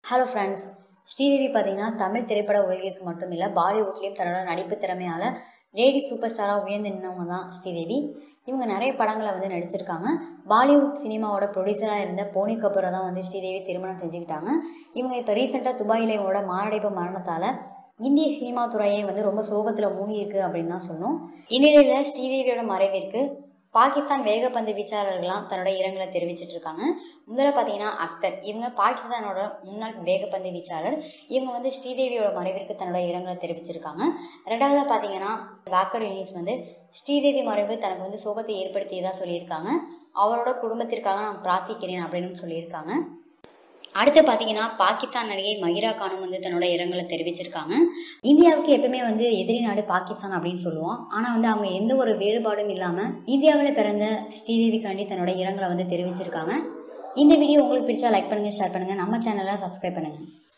hello friends Sridevi பார்த்தீங்கன்னா தமிழ் திரைப்பட உலகிற்கு மட்டும் இல்லை பாலிவுட்லேயும் தன்னோட நடிப்பு திறமையால் லேடி சூப்பர் ஸ்டாராக உயர்ந்து நின்றவங்க தான் ஸ்ரீதேவி இவங்க நிறைய படங்களை வந்து நடிச்சிருக்காங்க பாலிவுட் சினிமாவோட ப்ரொடியூசராக இருந்த போனி கபூரை தான் வந்து ஸ்ரீதேவி திருமணம் செஞ்சுக்கிட்டாங்க இவங்க இப்போ ரீசெண்டாக துபாயில் இவங்களோட மாரடைப்பு மரணத்தால் இந்திய சினிமா துறையை வந்து ரொம்ப சோகத்தில் மூழ்கியிருக்கு அப்படின்னு தான் சொன்னோம் இந்நிலையில் ஸ்ரீதேவியோட மறைவிற்கு பாகிஸ்தான் வேகப்பந்து வீச்சாளர்கள்லாம் தன்னோட இரங்கலை தெரிவிச்சிட்டு இருக்காங்க முதல்ல பார்த்தீங்கன்னா அக்தர் இவங்க பாகிஸ்தானோட முன்னாள் வேகப்பந்து வீச்சாளர் இவங்க வந்து ஸ்ரீதேவியோட மறைவிற்கு தன்னோட இரங்கலை தெரிவிச்சிருக்காங்க ரெண்டாவதாக பார்த்தீங்கன்னா வாக்கர் யூனிஸ் வந்து ஸ்ரீதேவி மறைவு தனக்கு வந்து சோகத்தை ஏற்படுத்தியதாக சொல்லியிருக்காங்க அவரோட குடும்பத்திற்காக நான் பிரார்த்திக்கிறேன் அப்படின்னு சொல்லியிருக்காங்க அடுத்து பார்த்தீங்கன்னா பாகிஸ்தான் நடிகை மகிரா கானும் வந்து தன்னோட இரங்கலை தெரிவிச்சிருக்காங்க இந்தியாவுக்கு எப்பவுமே வந்து எதிரி நாடு பாகிஸ்தான் அப்படின்னு சொல்லுவோம் ஆனால் வந்து அவங்க எந்த ஒரு வேறுபாடும் இல்லாமல் இந்தியாவில் பிறந்த ஸ்ரீதேவிக்காண்டி தன்னோட இரங்கலை வந்து தெரிவிச்சிருக்காங்க இந்த வீடியோ உங்களுக்கு பிடிச்சா லைக் பண்ணுங்கள் ஷேர் பண்ணுங்கள் நம்ம சேனலை சப்ஸ்கிரைப் பண்ணுங்கள்